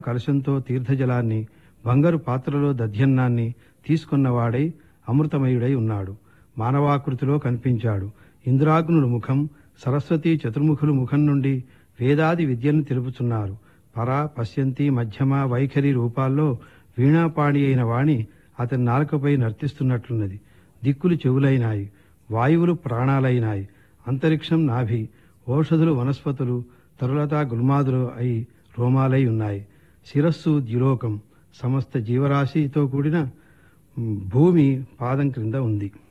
కలశంతో తీర్థజలాన్ని బంగారు పాత్రలో దధ్యన్నాన్ని తీసుకున్నవాడై అమృతమయుడై ఉన్నాడు మానవాకృతిలో కనిపించాడు ఇంద్రాగ్నుల ముఖం సరస్వతి చతుర్ముఖుల ముఖం నుండి వేదాది విద్యను తెలుపుచున్నారు పర పశ్యంతి మధ్యమ వైఖరి రూపాల్లో వీణాపాణి అయిన వాణి అతని నాలుకపై నర్తిస్తున్నట్లున్నది దిక్కులు చెవులైనాయి వాయువులు ప్రాణాలైనాయి అంతరిక్షం నాభి ఓషధులు వనస్పతులు తరులత గుల్మాదులు అయి రోమాలై ఉన్నాయి శిరస్సు ద్యులోకం సమస్త జీవరాశితో కూడిన మ్, భూమి పాదం క్రింద ఉంది